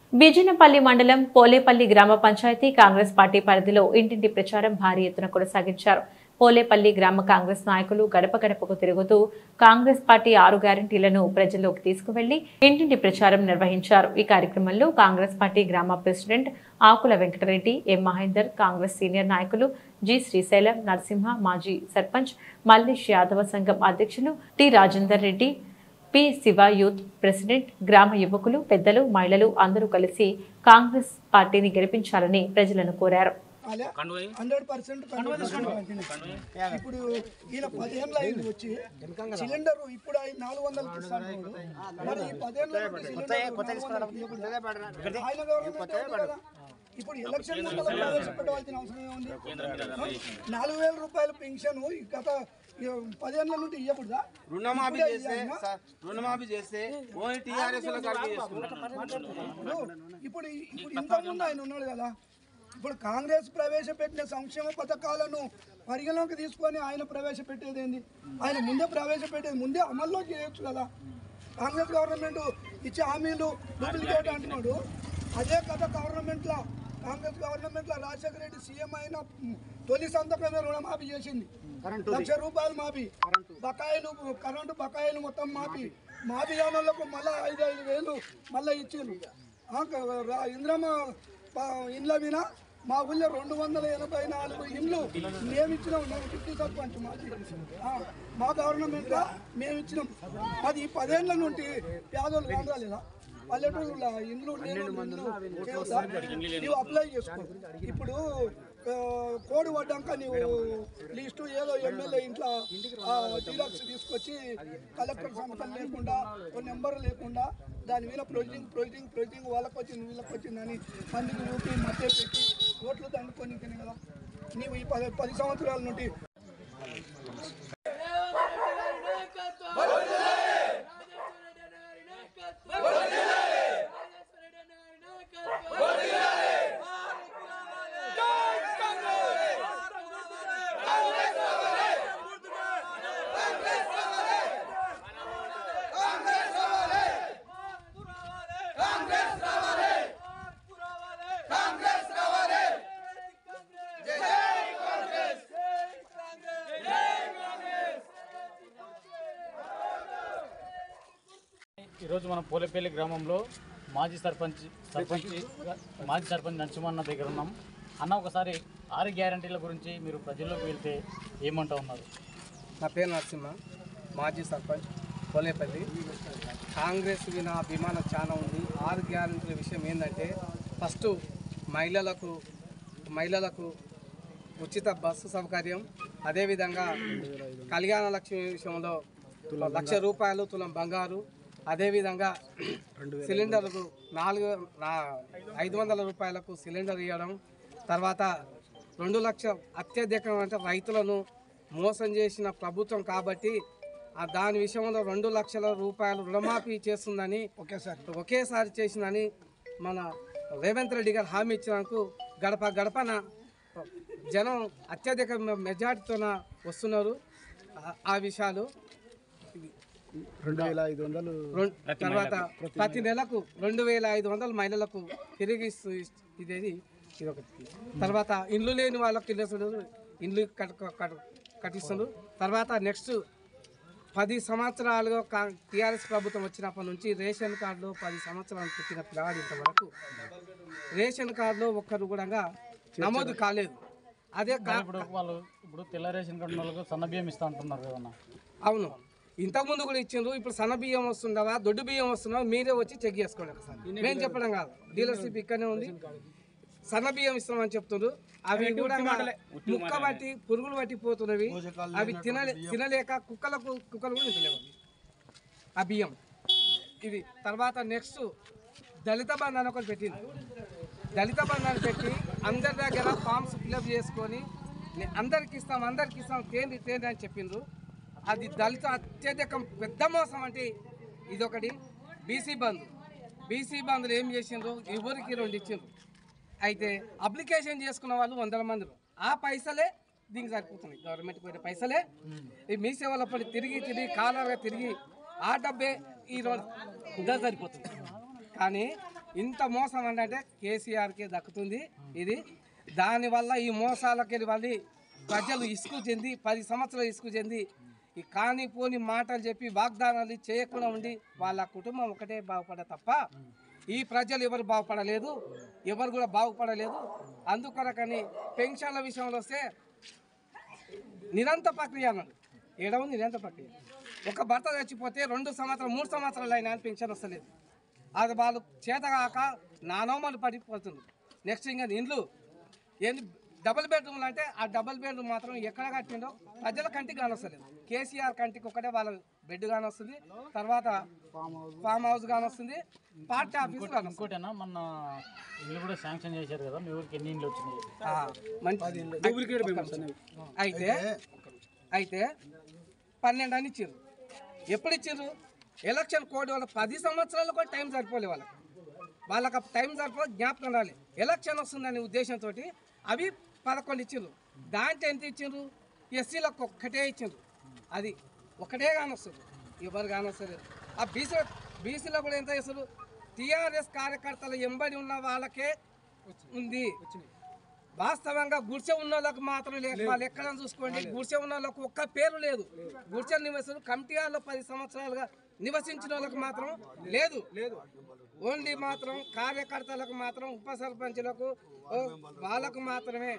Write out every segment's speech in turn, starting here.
బిజినపల్లి మండలం పోలేపల్లి గ్రామ పంచాయతీ కాంగ్రెస్ పార్టీ పరిధిలో ఇంటింటి ప్రచారం భారీ ఎత్తున కొనసాగించారు పోలేపల్లి గ్రామ కాంగ్రెస్ నాయకులు గడప గడపకు తిరుగుతూ కాంగ్రెస్ పార్టీ ఆరు గ్యారంటీలను ప్రజల్లోకి తీసుకువెళ్లి ఇంటింటి ప్రచారం నిర్వహించారు ఈ కార్యక్రమంలో కాంగ్రెస్ పార్టీ గ్రామ president Akula Venkatreddy M Mahender Congress senior నాయకులు జి శ్రీశైలం నరసింహ మాజీ సర్పంచ్ మల్లేష్ యాదవ సంఘం అధ్యక్షులు T Rajender Reddy P Siva youth president గ్రామ యువకులు పెద్దలు మహిళలు అందరూ కలిసి కాంగ్రెస్ పార్టీని గెలిపించాలని ప్రజలను కోరారు హండ్రెడ్ పర్సెంట్ ఇప్పుడు ఈయన పదేళ్ళ అయింది వచ్చి సిలిండర్ ఇప్పుడు ఆయన నాలుగు వందలకి ఇస్తాడు మరి ఈ పదేళ్ళ నుండి సిలిండర్ నాలుగు వందలకి ఇవ్వకుండా ఆయన గవర్నమెంట్ ఉంది కదా. ఇప్పుడు ఎలక్షన్ ముందర ప్రవేశపెట్టవలసిన అవసరం ఏముంది నాలుగు వేల రూపాయల పెన్షన్ ఈ గత ఈ పదేళ్ళ నుండి ఇవ్వకూడదా రుణమాఫీ ఇప్పుడే చేస్తే ఇయ్యాలా? సార్, రుణమాఫీ చేస్తే ఓన్లీ టీఆర్ఎస్ లో కలిపి చేసుకున్నారు ఇప్పుడు ఇప్పుడు ఇప్పుడు ఇంతకుముందు ఆయన ఉన్నాడు కదా ఇప్పుడు కాంగ్రెస్ ప్రవేశపెట్టిన సంక్షేమ పథకాలను పరిగణలోకి తీసుకొని ఆయన ప్రవేశపెట్టేది ఏంది ఆయన ముందే ప్రవేశపెట్టేది ముందే అమల్లో చేయొచ్చు కదా కాంగ్రెస్ గవర్నమెంట్ ఇచ్చే హామీలు డూప్లికేట్ అంటున్నాడు అదే కథ గవర్నమెంట్లో కాంగ్రెస్ గవర్నమెంట్లో రాజశేఖర రెడ్డి సీఎం అయిన తొలి సంతకమే రుణమాఫీ చేసింది లక్ష రూపాయలు మాఫీ బకాయిలు కరెంటు బకాయిలు మొత్తం మాఫీ మాఫీ కానులకు మళ్ళీ ఐదు ఐదు వేలు మళ్ళీ ఇచ్చిండ్రు ఆ, క- రా- ఇంద్రమ్మ ప- ఇండ్ల వినా మా ఊళ్ళో రెండు వందల ఎనభై నాలుగు ఇండ్లు మేము ఇచ్చినాం నేను ఫిఫ్టీ సర్పంచ్ మాది ఆ, మా గవర్నమెంట్లో మేము ఇచ్చినాం అది ఈ పదేళ్ల నుండి పేదోళ్ళు కాదాలేదా పల్లెటూరులో ఇండ్లు లేని ఇండ్లు చేయొద్దా? నీవు అప్లై చేసుకో ఇప్పుడు ఆ, కోడి పడ్డాక నీవు లిస్టు ఏదో ఎమ్మెల్యే ఇంట్లో జిరాక్స్ తీసుకొచ్చి కలెక్టర్ సంతకం లేకుండా ఓ నెంబర్ లేకుండా దాని మీద ప్రొసీడింగ్ ప్రొసీడింగ్ ప్రొసీడింగ్ వాళ్ళకి వచ్చింది వీళ్ళకి వచ్చిందని మందికి ఊపి మధ్య పెట్టి ఓట్లు దండుకొని కదా నీవు ఈ పది పది సంవత్సరాల నుండి ఈరోజు మనం పోలేపల్లి గ్రామంలో మాజీ సర్పంచ్ సర్పంచ్ మాజీ సర్పంచ్ నరసింహన్న దగ్గర ఉన్నాం అన్న ఒకసారి ఆరు గ్యారంటీల గురించి మీరు ప్రజల్లోకి వెళ్తే ఏమంటా ఉన్నారు నా పేరు నరసింహ మాజీ సర్పంచ్ కొలేపల్లి కాంగ్రెస్ విన అభిమానం చాలా ఉంది ఆరు గ్యారెంటీల విషయం ఏంటంటే ఫస్ట్ మహిళలకు మహిళలకు ఉచిత బస్సు సౌకర్యం అదేవిధంగా కళ్యాణ లక్ష్మి విషయంలో లక్ష రూపాయలు తులం బంగారు అదేవిధంగా సిలిండర్కు నాలుగు నా ఐదు వందల రూపాయలకు సిలిండర్ ఇవ్వడం తర్వాత రెండు లక్షల అత్యధికం అంటే రైతులను మోసం చేసిన ప్రభుత్వం కాబట్టి ఆ దాని విషయంలో రెండు లక్షల రూపాయలు రుణమాఫీ చేస్తుందని ఒకేసారి ఒకేసారి చేసిందని మన రేవంత్ రెడ్డి గారు హామీ ఇచ్చినందుకు గడప గడపన జనం అత్యధిక మెజార్టీతోన వస్తున్నారు ఆ- ఆ విషయాలు రెండు వేల ఐదు వందలు రెం- తర్వాత ప్రతి నెలకు రెండు వేల ఐదు వందల మహిళలకు తిరిగి ఇస్తూ ఇదేది ఇది ఒకటి తర్వాత ఇండ్లు లేని వాళ్ళకి ఇల్లు ఇస్తున్నారు. ఇండ్లు కట్ కట్- కట్టిస్తున్నారు తర్వాత నెక్స్ట్ పది సంవత్సరాలుగా కా టీఆర్ఎస్ ప్రభుత్వం వచ్చినప్పటి నుంచి రేషన్ కార్డులో పది సంవత్సరాలు పుట్టిన పిల్లవాడి ఇంతవరకు రేషన్ కార్డులో ఒక్కరు కూడా నమోదు కాలేదు అదే కా- ఇప్పుడు వాళ్ళు ఇప్పుడు తెల్ల రేషన్ కార్డు వాళ్ళకు సన్న బియ్యం ఇస్తా అంటున్నారు కదన్నా అవును ఇంతకుముందు కూడా ఇచ్చిండ్రు ఇప్పుడు సన్న బియ్యం వస్తుండవా దొడ్డు బియ్యం వస్తుండవా మీరే వచ్చి చెక్ చేసుకోండి ఒకసారి మేము చెప్పడం కాదు డీలర్షిప్ ఇక్కడనే ఉంది సన్న బియ్యం ఇస్తామని చెప్తుండ్రు అవి కూడా ముక్క బట్టి పురుగులు పట్టి పోతున్నవి అవి తినలే తినలేక కుక్కలకు కుక్కలు కూడా తినలేవు ఆ బియ్యం ఇది తర్వాత నెక్స్ట్ దళిత బంధు అని ఒకటి పెట్టింది దళిత బంధు అని పెట్టి అందరి దగ్గర ఫామ్స్ ఫిల్అప్ చేసుకొని నే- అందరికి ఇస్తాం అందరికి ఇస్తాం తేండి తేండి అని చెప్పిండ్రు అది దళిత అత్యధికం పెద్ద మోసం అంటే ఇదొకటి బీసీ బంధు బీసీ బంధులు ఏం చేసిండ్రు ఎవరికి రెండు ఇచ్చిండ్రు అయితే అప్లికేషన్ చేసుకున్న వాళ్ళు వందల మంది ఆ పైసలే దీనికి సరిపోతున్నాయి గవర్నమెంట్ పోయిన పైసలే ఈ మీ సేవల పడి తిరిగి తిరిగి కాలర్గా తిరిగి ఆ డబ్బే ఈ రోజు ఇదా సరిపోతుంది కానీ ఇంత మోసం అంటే కేసీఆర్కి దక్కుతుంది ఇది దానివల్ల ఈ మోసాలకి మళ్ళీ ప్రజలు ఇసుకు చెంది పది సంవత్సరాలు ఇసుకు చెంది ఈ కానిపోని మాటలు చెప్పి వాగ్దానాలు చేయకుండా ఉండి వాళ్ళ కుటుంబం ఒకటే బాగుపడ తప్ప ఈ ప్రజలు ఎవరు బాగుపడలేదు ఎవరు కూడా బాగుపడలేదు అందుకొరకని పెన్షన్ల విషయంలో వస్తే నిరంతర ప్రక్రియ అన్నాడు ఏడ ఉంది నిరంతర ప్రక్రియ ఒక భర్త చచ్చిపోతే రెండు సంవత్సరాలు మూడు సంవత్సరాలు అయినా పెన్షన్ వస్తలేదు అది వాళ్ళు చేతగాక నానోమలు పడిపోతుంది నెక్స్ట్ ఇంకా ఇండ్లు ఏంది డబుల్ బెడ్రూమ్లు అంటే ఆ డబుల్ బెడ్రూమ్ మాత్రం ఎక్కడ కట్టిండో ప్రజల కంటికి కానొస్తలేదు కేసీఆర్ కంటికి ఒకటే వాళ్ళ బెడ్ కానొస్తుంది తర్వాత ఫామ్ హౌస్ కానొస్తుంది పార్టీ ఆఫీస్ కానొస్తుంది ఇంకోటేనా మొన్న ఇల్లు కూడా శాంక్షన్ చేశారు కదా మీ ఊరికి ఎన్ని ఇండ్లు వచ్చినాయి ఆ, మంచి అయితే అయితే పన్నెండు అని ఇచ్చారు ఎప్పుడు ఇచ్చారు ఎలక్షన్ కోడ్ వాళ్ళకి పది సంవత్సరాలు కూడా టైం సరిపోలే వాళ్ళకి వాళ్ళకి ఆ టైం సరిపో జ్ఞాపకం రాలి ఎలక్షన్ వస్తుందనే ఉద్దేశంతో అవి పదకొండు ఇచ్చారు దాంట్లో ఎంత ఇచ్చారు ఎస్సీలకు ఒక్కటే ఇచ్చారు అది ఒకటే కానొస్తుంది ఎవరు కానొస్తుంది ఆ బీసీ బీసీలో కూడా ఎంత చేస్తారు టీఆర్ఎస్ కార్యకర్తలు ఎంబడి ఉన్న వాళ్ళకే ఉంది వాస్తవంగా గుడిసె ఉన్న వాళ్ళకి మాత్రం లేదు వాళ్ళు ఎక్కడ చూసుకోండి గుడిసె ఉన్న వాళ్ళకి ఒక్క పేరు లేదు గుడిసె నివసం కమిటీ హాల్లో పది సంవత్సరాలుగా నివసించిన వాళ్ళకి మాత్రం లేదు లేదు ఓన్లీ మాత్రం కార్యకర్తలకు మాత్రం ఉప సర్పంచులకు ఓ, వాళ్ళకు మాత్రమే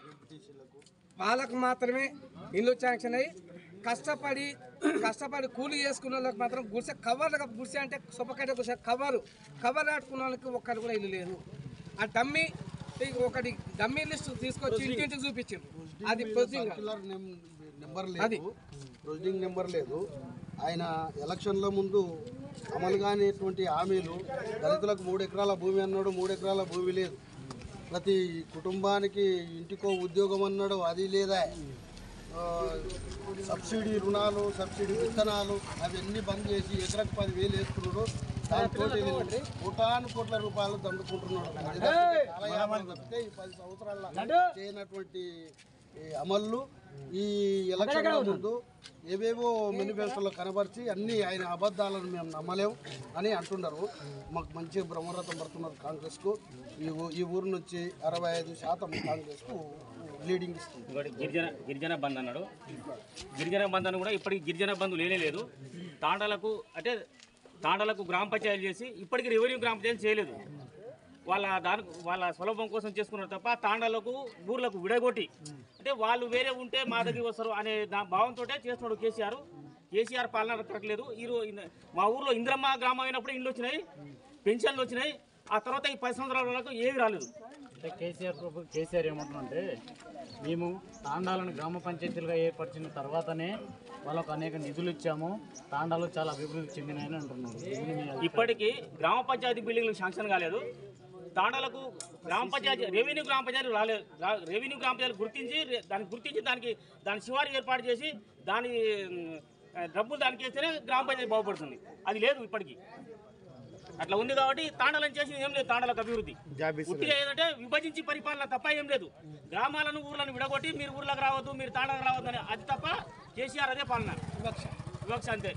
వాళ్ళకు మాత్రమే ఇల్లు శాంక్షన్ అయ్యి కష్టపడి కష్టపడి కూలి చేసుకున్న వాళ్ళకి మాత్రం గుడిసె కవర్ గుడిసె అంటే సొప్పకట్ట గుడిసె కవరు కవర్ ఆడుకున్న వాళ్ళకి ఒక్కరు కూడా ఇల్లు లేదు ఆ డమ్మీ ఈ ఒకటి డమ్మీ లిస్ట్ తీసుకొచ్చి ఇంటింటికి చూపించారు అది ప్రొసీజర్ పర్టికులర్ నెం- నెంబర్ అది. లేదు ప్రొసీడింగ్ నెంబర్ లేదు ఆయన ఎలక్షన్ల ముందు అమలు కానిటువంటి హామీలు దళితులకు మూడు ఎకరాల భూమి అన్నాడు మూడు ఎకరాల భూమి లేదు ప్రతి కుటుంబానికి ఇంటికో ఉద్యోగం అన్నాడు అది లేదా ఆ, సబ్సిడీ రుణాలు సబ్సిడీ విత్తనాలు అవన్నీ బంద్ చేసి ఎకరకు పదివేలు వేసుకున్నాడు దాంతో కోటాను కోట్ల రూపాయలు దండుకుంటున్నాడు అది తప్పితే కాలయాపన తప్పితే ఈ పది సంవత్సరాల చేయనటువంటి ఈ అమళ్ళు ఈ ఎలక్షన్ ముందు ఏవేవో మేనిఫెస్టోలో కనబరిచి అన్ని ఆయన అబద్ధాలను మేము నమ్మలేం అని అంటున్నారు మాకు మంచి బ్రహ్మరథం పడుతున్నారు కాంగ్రెస్కు ఈ ఊ- ఈ ఊరు నుంచి అరవై ఐదు శాతం కాంగ్రెస్కు లీడింగ్ ఇస్తుంది ఇంకోటి గిరిజన గిరిజన బంద్ అన్నాడు గిరిజన బంద్ అని కూడా ఇప్పటికి గిరిజన బంధు లేనే లేదు తాండాలకు అంటే తాండాలకు గ్రామ పంచాయతీ చేసి ఇప్పటికి రెవెన్యూ గ్రామ పంచాయతీ చేయలేదు వాళ్ళ దాని వాళ్ళ సులభం కోసం చేసుకున్నారు తప్ప తాండాలకు ఊర్లకు విడగొట్టి అంటే వాళ్ళు వేరే ఉంటే మా దగ్గరికి వస్తారు అనే దా భావంతో చేస్తున్నాడు కేసీఆర్ కేసీఆర్ పాలన కరెక్ట్లేదు ఈరోజు మా ఊర్లో ఇంద్రమ్మ గ్రామం అయినప్పుడు ఇండ్లు వచ్చినాయి పెన్షన్లు వచ్చినాయి ఆ తర్వాత ఈ పది సంవత్సరాల వరకు ఏమీ రాలేదు అంటే కేసీఆర్ ప్రభు కేసీఆర్ ఏమంటున్నారంటే మేము తాండాలను గ్రామ పంచాయతీలుగా ఏర్పరిచిన తర్వాతనే వాళ్ళకు అనేక నిధులు ఇచ్చాము తాండాలు చాలా అభివృద్ధి చెందినాయని అంటున్నారు దీన్ని మీ అభిప్రాయం? ఇప్పటికీ గ్రామ పంచాయతీ బిల్డింగ్లు శాంక్షన్ కాలేదు తాండాలకు గ్రామ పంచాయతీ రెవెన్యూ గ్రామ పంచాయతీ రాలేదు రా- రెవెన్యూ గ్రామ పంచాయతీ గుర్తించి రె- దాన్ని గుర్తించి దానికి దాని శివారు ఏర్పాటు చేసి దాని ఉమ్, డబ్బులు దానికి వేస్తేనే గ్రామ పంచాయతీ బాగుపడుతుంది అది లేదు ఇప్పటికీ అట్లా ఉంది కాబట్టి తాండాలను చేసి ఏం లేదు తాండాలకు అభివృద్ధి ఉట్టిగా ఏంటంటే విభజించి పరిపాలన తప్ప ఏం లేదు గ్రామాలను ఊర్లను విడగొట్టి మీరు ఊర్లకు రావద్దు మీరు తాండాలకు రావద్దు అని అది తప్ప కేసీఆర్ అదే పాలన వివక్ష అంతే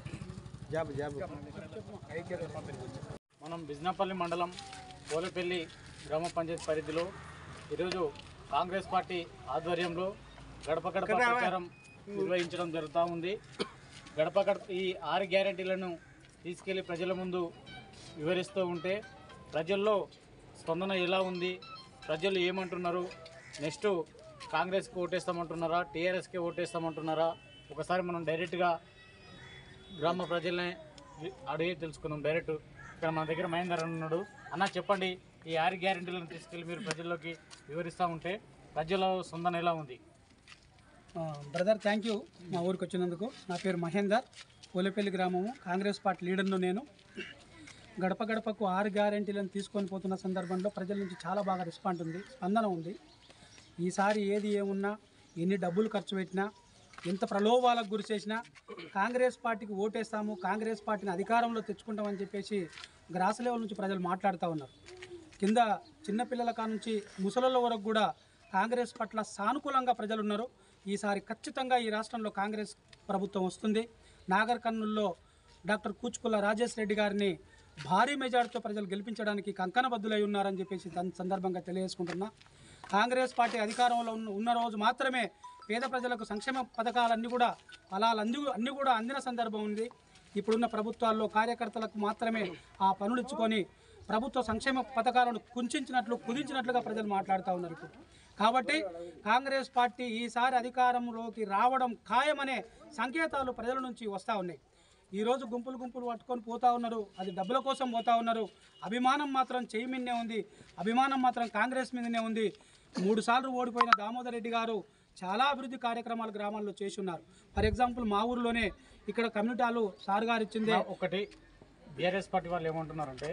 మనం బిజినపల్లి మండలం పోలేపల్లి గ్రామ పంచాయతీ పరిధిలో ఈరోజు కాంగ్రెస్ పార్టీ ఆధ్వర్యంలో గడప గడప ప్రచారం నిర్వహించడం జరుగుతూ ఉంది గడప గడప ఈ ఆరు గ్యారెంటీలను తీసుకెళ్లి ప్రజల ముందు వివరిస్తూ ఉంటే ప్రజల్లో స్పందన ఎలా ఉంది ప్రజలు ఏమంటున్నారు నెక్స్ట్ కాంగ్రెస్కి ఓటేస్తామంటున్నారా టీఆర్ఎస్కి ఓటేస్తామంటున్నారా ఒకసారి మనం డైరెక్ట్గా గ్రామ ప్రజల్ని అడిగి తెలుసుకుందాం డైరెక్ట్ ఇక్కడ మన దగ్గర మహేందర్ అన్న ఉన్నాడు అన్న చెప్పండి ఈ ఆరు గ్యారెంటీలను తీసుకెళ్ళి మీరు ప్రజల్లోకి వివరిస్తూ ఉంటే ప్రజల స్పందన ఎలా ఉంది బ్రదర్ థ్యాంక్ యూ మా ఊరికి వచ్చినందుకు నా పేరు మహేందర్ ఓలేపల్లి గ్రామము కాంగ్రెస్ పార్టీ లీడర్ను నేను గడప గడపకు ఆరు గ్యారెంటీలను తీసుకొని పోతున్న సందర్భంలో ప్రజల నుంచి చాలా బాగా రెస్పాండ్ ఉంది స్పందన ఉంది ఈసారి ఏది ఏమున్నా ఎన్ని డబ్బులు ఖర్చు పెట్టినా ఎంత ప్రలోభాలకు గురి చేసినా కాంగ్రెస్ పార్టీకి ఓటేస్తాము కాంగ్రెస్ పార్టీని అధికారంలో తెచ్చుకుంటామని చెప్పేసి గ్రాస్ లెవెల్ నుంచి ప్రజలు మాట్లాడుతూ ఉన్నారు కింద చిన్నపిల్లల కా నుంచి ముసలుల వరకు కూడా కాంగ్రెస్ పట్ల సానుకూలంగా ప్రజలు ఉన్నారు ఈసారి ఖచ్చితంగా ఈ రాష్ట్రంలో కాంగ్రెస్ ప్రభుత్వం వస్తుంది నాగర్ కర్నూల్లో డాక్టర్ కూచుకుల రాజేష్ రెడ్డి గారిని భారీ మెజార్టీతో ప్రజలు గెలిపించడానికి కంకణబద్దులై ఉన్నారని చెప్పేసి దాని సందర్భంగా తెలియజేసుకుంటున్నా కాంగ్రెస్ పార్టీ అధికారంలో ఉన్న ఉన్న రోజు మాత్రమే పేద ప్రజలకు సంక్షేమ పథకాలన్నీ కూడా ఫలాలన్నీ అన్నీ కూడా అందిన సందర్భం ఉంది ఇప్పుడున్న ప్రభుత్వాల్లో కార్యకర్తలకు మాత్రమే ఆ పనులు ఇచ్చుకొని ప్రభుత్వ సంక్షేమ పథకాలను కుంచినట్లు కుదించినట్లుగా ప్రజలు మాట్లాడుతూ ఉన్నారు ఇప్పుడు కాబట్టి కాంగ్రెస్ పార్టీ ఈసారి అధికారంలోకి రావడం ఖాయమనే సంకేతాలు ప్రజల నుంచి వస్తూ ఉన్నాయి ఈరోజు గుంపులు గుంపులు పట్టుకొని పోతా ఉన్నారు అది డబ్బుల కోసం పోతా ఉన్నారు అభిమానం మాత్రం చేయి మీదనే ఉంది అభిమానం మాత్రం కాంగ్రెస్ మీదనే ఉంది మూడు సార్లు ఓడిపోయిన దామోదర్ రెడ్డి గారు చాలా అభివృద్ధి కార్యక్రమాలు గ్రామాల్లో చేసి ఉన్నారు ఫర్ ఎగ్జాంపుల్ మా ఊరిలోనే ఇక్కడ కమ్యూనిటాలు సార్ గారు ఇచ్చిందే ఒకటి బీఆర్ఎస్ పార్టీ వాళ్ళు ఏమంటున్నారంటే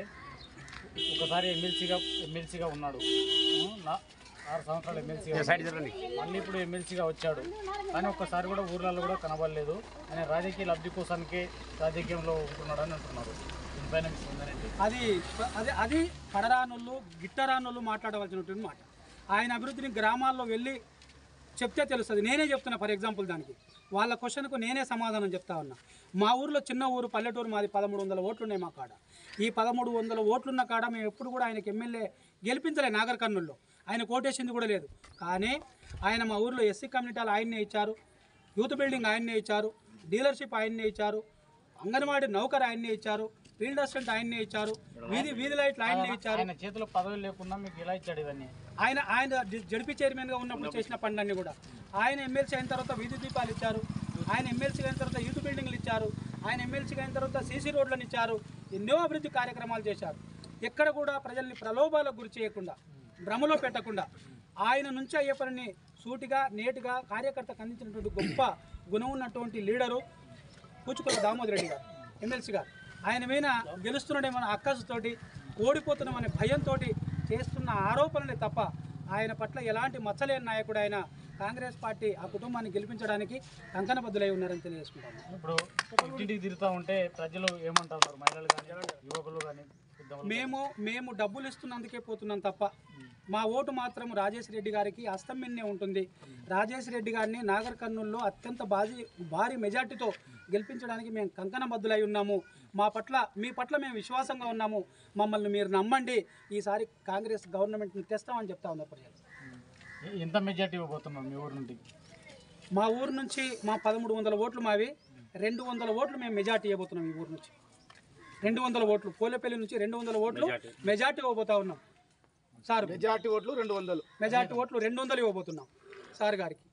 ఒకసారి ఎమ్మెల్సీగా ఎమ్మెల్సీగా ఉన్నాడు ఉం, నా- ఆరు సంవత్సరాలు ఎమ్మెల్సీగా మళ్ళీ ఇప్పుడు ఎమ్మెల్సీగా వచ్చాడు కానీ ఒక్కసారి కూడా ఊర్లలో కూడా కనబడలేదు ఆయన రాజకీయ లబ్ధి కోసానికే రాజకీయంలో ఉంటున్నాడు అని అంటున్నారు దీనిపైన మీకు ఉందనండి అది అది అది పడరానుళ్ళు గిట్టరానుళ్ళు మాట్లాడవలసినటువంటి మాట ఆయన అభివృద్ధిని గ్రామాల్లో వెళ్ళి చెప్తే తెలుస్తుంది నేనే చెప్తున్నా ఫర్ ఎగ్జాంపుల్ దానికి వాళ్ళ క్వశ్చన్కు నేనే సమాధానం చెప్తా ఉన్నా మా ఊర్లో చిన్న ఊరు పల్లెటూరు మాది పదమూడు వందల ఓట్లు ఉన్నాయి మా కాడ ఈ పదమూడు వందల ఓట్లున్న కాడ మేము ఎప్పుడు కూడా ఆయనకి ఎమ్మెల్యే గెలిపించలే నాగర్ కర్నూల్లో ఆయన కోటేసింది కూడా లేదు కానీ ఆయన మా ఊర్లో ఎస్సీ కమ్యూనిటీలు ఆయన్నే ఇచ్చారు యూత్ బిల్డింగ్ ఆయన్నే ఇచ్చారు డీలర్షిప్ ఆయన్నే ఇచ్చారు అంగన్వాడీ నౌకర్ ఆయన్నే ఇచ్చారు ఫీల్డ్ అసిస్టెంట్ ఆయన్నే ఇచ్చారు వీధి వీధి లైట్లు ఆయన్నే ఇచ్చారు ఆయన చేతిలో పదవి లేకుండా మీకు ఎలా ఇచ్చాడు ఇవన్నీ ఆయన ఆయన జ- జడ్పీ చైర్మన్గా ఉన్నప్పుడు చేసిన పనులన్నీ కూడా ఆయన ఎమ్మెల్సీ అయిన తర్వాత వీధి దీపాలు ఇచ్చారు ఆయన ఎమ్మెల్సీ అయిన తర్వాత యూత్ బిల్డింగ్లు ఇచ్చారు ఆయన ఎమ్మెల్సీ అయిన తర్వాత సీసీ రోడ్లను ఇచ్చారు ఎన్నో అభివృద్ధి కార్యక్రమాలు చేశారు ఎక్కడ కూడా ప్రజల్ని ప్రలోభాలకు గురి చేయకుండా భ్రమలో పెట్టకుండా ఆయన నుంచి అయ్యే పనిని సూటిగా నేటుగా కార్యకర్తకు అందించినటువంటి గొప్ప గుణం ఉన్నటువంటి లీడరు కూచుకొల్ల దామోదర్ రెడ్డి గారు ఎమ్మెల్సీ గారు ఆయన మీద గెలుస్తున్నాడేమన్న అక్కసుతోటి ఓడిపోతున్నామనే భయంతో చేస్తున్న ఆరోపణలే తప్ప ఆయన పట్ల ఎలాంటి మచ్చలేని నాయకుడు ఆయన కాంగ్రెస్ పార్టీ ఆ కుటుంబాన్ని గెలిపించడానికి కంకణబద్దులై ఉన్నారని తెలియజేసుకుంటాము ఇప్పుడు ఇంటింటికి తిరుగుతూ ఉంటే ప్రజలు ఏమంటారు మహిళలు కానీ యువకులు కానీ పెద్దవాళ్ళు మేము మేము డబ్బులు ఇస్తున్నందుకే పోతున్నాం తప్ప మా ఓటు మాత్రం రాజేష్ రెడ్డి గారికి అస్తం మిన్నే ఉంటుంది రాజేష్ రెడ్డి గారిని నాగర్ కర్నూల్లో అత్యంత భారీ భారీ మెజార్టీతో గెలిపించడానికి మేము కంకణబద్దులై ఉన్నాము మా పట్ల మీ పట్ల మేము విశ్వాసంగా ఉన్నాము మమ్మల్ని మీరు నమ్మండి ఈసారి కాంగ్రెస్ గవర్నమెంట్ని తెస్తామని చెప్తా ఉన్నారు ప్రజలు ఎంత మెజార్టీ ఇవ్వబోతున్నారు మీ ఊరు నుండి మా ఊరు నుంచి మా పదమూడు వందల ఓట్లు మావి రెండు వందల ఓట్లు మేము మెజార్టీ ఇవ్వబోతున్నాం ఈ ఊరు నుంచి రెండు వందల ఓట్లు పోలేపల్లి నుంచి రెండు వందల ఓట్లు మెజార్టీ ఇవ్వబోతా ఉన్నాం సార్ మెజార్టీ ఓట్లు రెండు వందలు మెజార్టీ ఓట్లు రెండు వందలు ఇవ్వబోతున్నాం సార్ గారికి